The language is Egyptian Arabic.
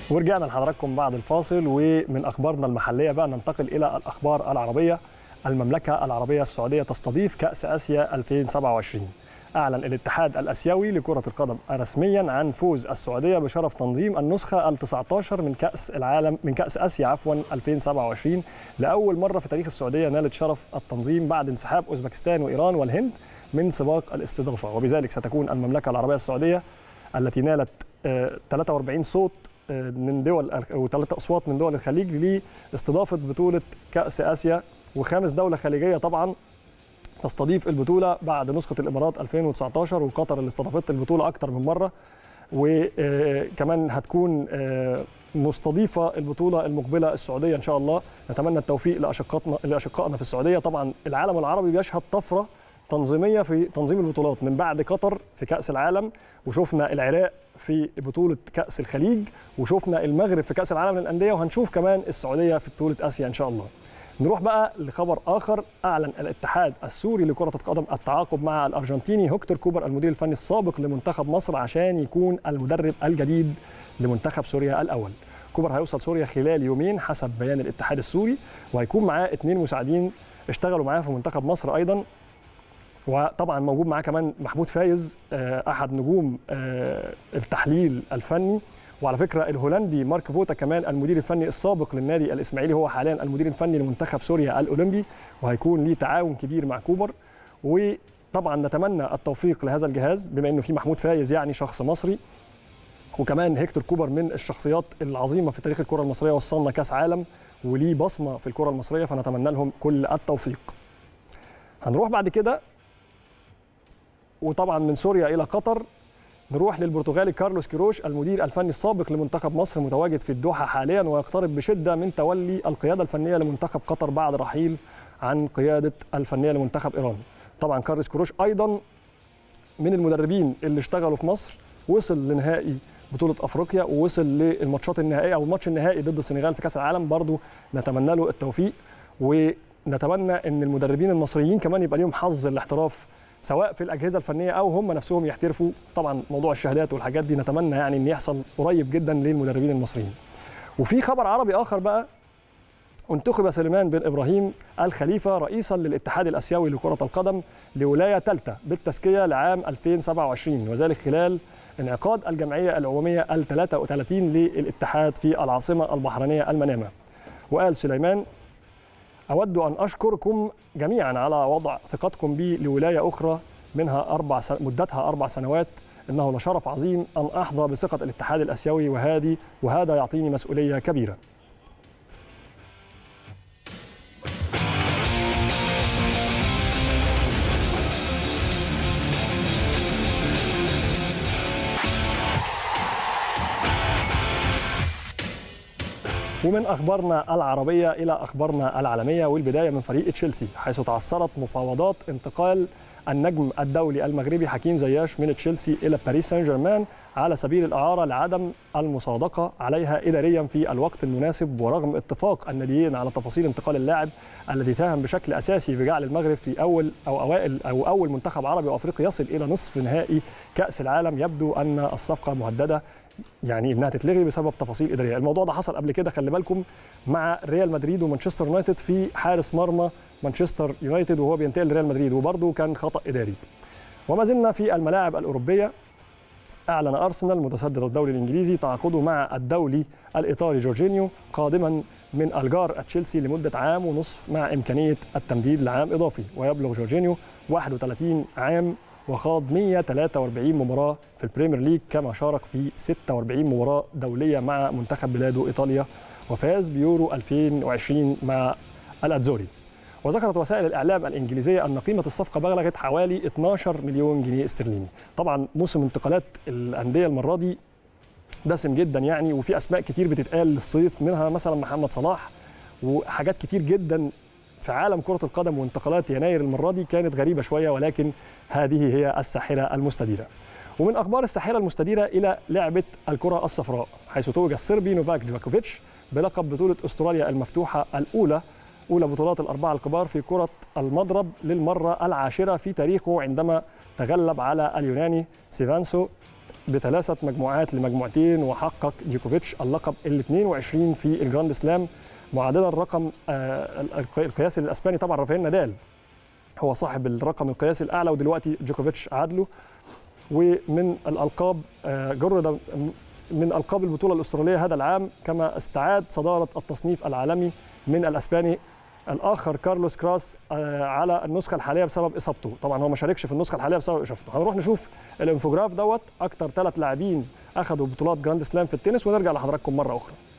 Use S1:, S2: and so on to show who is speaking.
S1: ورجعنا لحضراتكم بعد الفاصل ومن اخبارنا المحليه بقى ننتقل الى الاخبار العربيه المملكه العربيه السعوديه تستضيف كاس اسيا 2027 اعلن الاتحاد الاسيوي لكره القدم رسميا عن فوز السعوديه بشرف تنظيم النسخه ال19 من كاس العالم من كاس اسيا عفوا 2027 لاول مره في تاريخ السعوديه نالت شرف التنظيم بعد انسحاب اوزبكستان وايران والهند من سباق الاستضافه وبذلك ستكون المملكه العربيه السعوديه التي نالت 43 صوت من دول وثلاث اصوات من دول الخليج لاستضافه بطوله كاس اسيا وخامس دوله خليجيه طبعا تستضيف البطوله بعد نسخه الامارات 2019 وقطر اللي استضافت البطوله اكثر من مره وكمان هتكون مستضيفه البطوله المقبله السعوديه ان شاء الله نتمنى التوفيق لاشقائنا لاشقائنا في السعوديه طبعا العالم العربي بيشهد طفره تنظيميه في تنظيم البطولات من بعد قطر في كاس العالم وشفنا العراق في بطوله كاس الخليج وشفنا المغرب في كاس العالم للانديه وهنشوف كمان السعوديه في بطوله اسيا ان شاء الله نروح بقى لخبر اخر اعلن الاتحاد السوري لكره القدم التعاقد مع الارجنتيني هكتور كوبر المدير الفني السابق لمنتخب مصر عشان يكون المدرب الجديد لمنتخب سوريا الاول كوبر هيوصل سوريا خلال يومين حسب بيان الاتحاد السوري وهيكون معاه اثنين مساعدين اشتغلوا معاه في منتخب مصر ايضا وطبعا موجود معاه كمان محمود فايز احد نجوم التحليل الفني وعلى فكره الهولندي مارك فوتا كمان المدير الفني السابق للنادي الاسماعيلي هو حاليا المدير الفني لمنتخب سوريا الاولمبي وهيكون ليه تعاون كبير مع كوبر وطبعا نتمنى التوفيق لهذا الجهاز بما انه في محمود فايز يعني شخص مصري وكمان هيكتور كوبر من الشخصيات العظيمه في تاريخ الكره المصريه وصلنا كاس عالم وليه بصمه في الكره المصريه فنتمنى لهم كل التوفيق هنروح بعد كده وطبعا من سوريا الى قطر نروح للبرتغالي كارلوس كيروش المدير الفني السابق لمنتخب مصر متواجد في الدوحه حاليا ويقترب بشده من تولي القياده الفنيه لمنتخب قطر بعد رحيل عن قياده الفنيه لمنتخب ايران. طبعا كارلوس كيروش ايضا من المدربين اللي اشتغلوا في مصر وصل لنهائي بطوله افريقيا ووصل للماتشات النهائيه او الماتش النهائي ضد السنغال في كاس العالم برضه نتمنى له التوفيق ونتمنى ان المدربين المصريين كمان يبقى ليهم حظ الاحتراف سواء في الاجهزه الفنيه او هم نفسهم يحترفوا طبعا موضوع الشهادات والحاجات دي نتمنى يعني ان يحصل قريب جدا للمدربين المصريين وفي خبر عربي اخر بقى انتخب سليمان بن ابراهيم الخليفه رئيسا للاتحاد الاسيوي لكره القدم لولايه ثالثه بالتزكيه لعام 2027 وذلك خلال انعقاد الجمعيه العموميه ال 33 للاتحاد في العاصمه البحرينيه المنامه وقال سليمان أود أن أشكركم جميعا على وضع ثقتكم بي لولاية أخرى منها أربع س... مدتها أربع سنوات إنه لشرف عظيم أن أحظى بثقة الاتحاد الآسيوي وهذه وهذا يعطيني مسؤولية كبيرة ومن اخبارنا العربيه الى اخبارنا العالميه والبدايه من فريق تشيلسي حيث تعثرت مفاوضات انتقال النجم الدولي المغربي حكيم زياش من تشيلسي الى باريس سان جيرمان على سبيل الاعاره لعدم المصادقه عليها اداريا في الوقت المناسب ورغم اتفاق الناديين على تفاصيل انتقال اللاعب الذي ساهم بشكل اساسي في جعل المغرب في اول او اوائل او اول منتخب عربي وافريقي يصل الى نصف نهائي كاس العالم يبدو ان الصفقه مهدده يعني انها تتلغي بسبب تفاصيل اداريه الموضوع ده حصل قبل كده خلي بالكم مع ريال مدريد ومانشستر يونايتد في حارس مرمى مانشستر يونايتد وهو بينتقل لريال مدريد وبرضه كان خطا اداري وما زلنا في الملاعب الاوروبيه اعلن ارسنال متصدر الدوري الانجليزي تعاقده مع الدولي الايطالي جورجينيو قادما من الجار تشيلسي لمده عام ونصف مع امكانيه التمديد لعام اضافي ويبلغ جورجينيو 31 عام وخاض 143 مباراة في البريمير ليج كما شارك في 46 مباراة دولية مع منتخب بلاده إيطاليا وفاز بيورو 2020 مع الأتزوري وذكرت وسائل الإعلام الإنجليزية أن قيمة الصفقة بلغت حوالي 12 مليون جنيه استرليني طبعا موسم انتقالات الأندية المرة دي دسم جدا يعني وفي أسماء كتير بتتقال للصيف منها مثلا محمد صلاح وحاجات كتير جدا في عالم كرة القدم وانتقالات يناير المرة دي كانت غريبة شوية ولكن هذه هي الساحرة المستديرة ومن أخبار الساحرة المستديرة إلى لعبة الكرة الصفراء حيث توج الصربي نوفاك جوكوفيتش بلقب بطولة أستراليا المفتوحة الأولى أولى بطولات الأربعة الكبار في كرة المضرب للمرة العاشرة في تاريخه عندما تغلب على اليوناني سيفانسو بثلاثه مجموعات لمجموعتين وحقق جوكوفيتش اللقب ال 22 في الجراند سلام معادلا الرقم آه، القياسي للاسباني طبعا رافائيل نادال هو صاحب الرقم القياسي الاعلى ودلوقتي جوكوفيتش عادله ومن الالقاب آه، جرد من القاب البطوله الاستراليه هذا العام كما استعاد صداره التصنيف العالمي من الاسباني الاخر كارلوس كراس آه، على النسخه الحاليه بسبب اصابته طبعا هو ما شاركش في النسخه الحاليه بسبب اصابته هنروح نشوف الانفوجراف دوت اكتر ثلاث لاعبين اخذوا بطولات جراند سلام في التنس ونرجع لحضراتكم مره اخرى